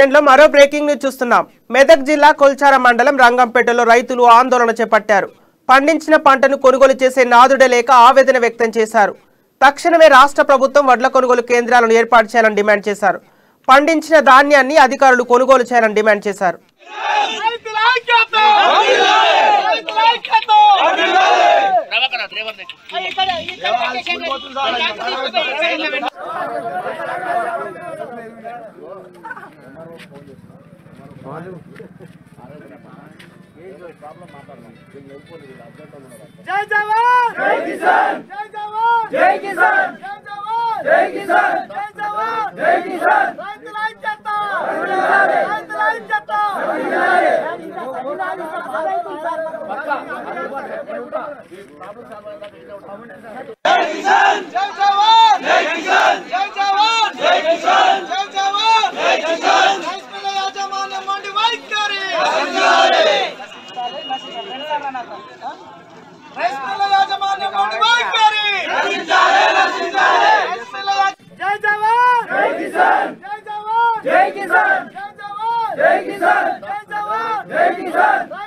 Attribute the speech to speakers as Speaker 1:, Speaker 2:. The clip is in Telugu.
Speaker 1: బులెటిన్ లో మరో బ్రేకింగ్ న్యూస్ చూస్తున్నాం మెదక్ జిల్లా కొల్చార మండలం రంగంపేటలో రైతులు ఆందోళన చేపట్టారు పండించిన పంటను కొనుగోలు చేసే నాదుడే లేక ఆవేదన వ్యక్తం చేశారు తక్షణమే రాష్ట్ర ప్రభుత్వం వడ్ల కొనుగోలు కేంద్రాలను ఏర్పాటు చేయాలని డిమాండ్ చేశారు పండించిన ధాన్యాన్ని అధికారులు కొనుగోలు చేయాలని డిమాండ్ చేశారు
Speaker 2: రైతుల ఐక్యత! రైతుల ఐక్యత! ఇక్కడ ఇక్కడ జై జవాన్ జై కిసాన్ జై జవాన్ జై కిసాన్ జై జవాన్ జై కిసాన్ జై జవాన్ జై కిసాన్ రైతుల ఐక్యత రైతుల ఐక్యత జై జవాన్ జై కిసాన్ జై జవాన్ జై కిసాన్ జై జవాన్ జై కిసాన్ రైతుల యాజమాన్యం మండి వైఖరి రైతుల యాజమాన్యం మండి వైఖరి రైతుల యా- జై జవాన్ జై కిసాన్ జై జవాన్ జై కిసాన్ జై జవాన్ జై కిసాన్ జై జవాన్ జై కిసాన్